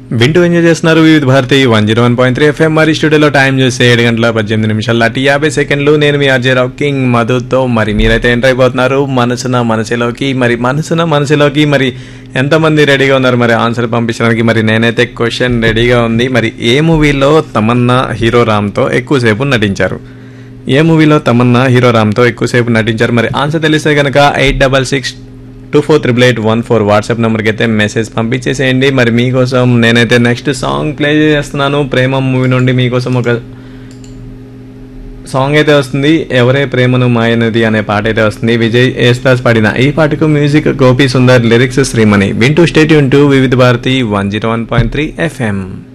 వింటూ ఎంజాయ్ చేస్తున్నారు Vividh Bharati one zero one point three FM మరి స్టూడియోలో టైం చూస్తే ఏడు గంటల పద్దెనిమిది నిమిషాల అటు యాభై సెకండ్లు నేను మీ అజయ్ రావు కింగ్ మధుతో మరి మీరైతే ఎంటర్ అయిపోతున్నారు మనసున మనసులోకి మరి మనసున మనసులోకి మరి ఎంతమంది రెడీగా ఉన్నారు మరి ఆన్సర్ పంపించడానికి మరి నేనైతే క్వశ్చన్ రెడీగా ఉంది మరి ఏ మూవీలో తమన్నా హీరో రామ్తో ఎక్కువసేపు నటించారు ఏ మూవీలో తమన్నా హీరో రామ్తో ఎక్కువసేపు నటించారు మరి ఆన్సర్ తెలిస్తే కనుక eight double six two four triple eight one four WhatsApp నెంబర్కి అయితే మెసేజ్ పంపించేసేయండి మరి మీకోసం నేనైతే నెక్స్ట్ సాంగ్ ప్లే చేస్తున్నాను ప్రేమ మూవీ నుండి మీకోసం ఒక సాంగ్ అయితే వస్తుంది ఎవరే ప్రేమను మాయనది అనే పాట అయితే వస్తుంది విజయ్ ఏస్తాస్ పాడిన ఈ పాటకు మ్యూజిక్ గోపి సుందర్ లిరిక్స్ శ్రీమణి వింటూ stay tuned to Vividh Bharati one zero one point three FM